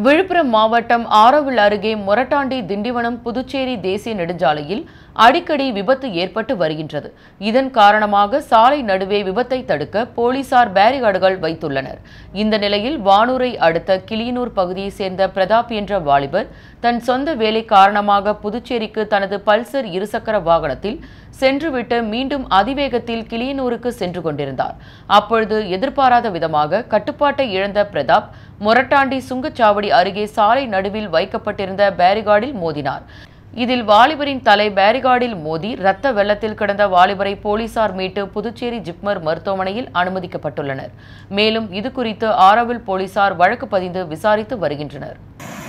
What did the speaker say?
விழுப்புரம் மாவட்டம் ஆரோவில் அருகே மொரட்டாண்டி திண்டிவனம் புதுச்சேரி தேசிய நெடுஞ்சாலையில் அடிக்கடி விபத்து ஏற்பட்டு வருகின்றது இதன் காரணமாக சாலை நடுவே விபத்தை தடுக்க போலீசார் பேரிகார்டுகள் வைத்துள்ளனர் இந்த நிலையில் வானூரை அடுத்த கிளியனூர் பகுதியைச் சேர்ந்த பிரதாப் என்ற வாலிபர் தன் சொந்த வேலை காரணமாக புதுச்சேரிக்கு தனது பல்சர் இருசக்கர வாகனத்தில் சென்றுவிட்டு மீண்டும் அதிவேகத்தில் கிளியனூருக்கு சென்று கொண்டிருந்தார் அப்பொழுது எதிர்பாராத விதமாக கட்டுப்பாட்டை இழந்த பிரதாப் மொரட்டாண்டி சுங்கச்சாவடி அருகே சாலை நடுவில் வைக்கப்பட்டிருந்த பேரிகார்டில் மோதினார் இதில் வாலிபரின் தலை பேரிகார்டில் மோதி ரத்த வெள்ளத்தில் கிடந்த வாலிபரை போலீசார் மீட்டு புதுச்சேரி ஜிப்மர் மருத்துவமனையில் அனுமதிக்கப்பட்டுள்ளனர் மேலும் இது குறித்து ஆரோவில் போலீசார் வழக்கு பதிந்து விசாரித்து வருகின்றனர்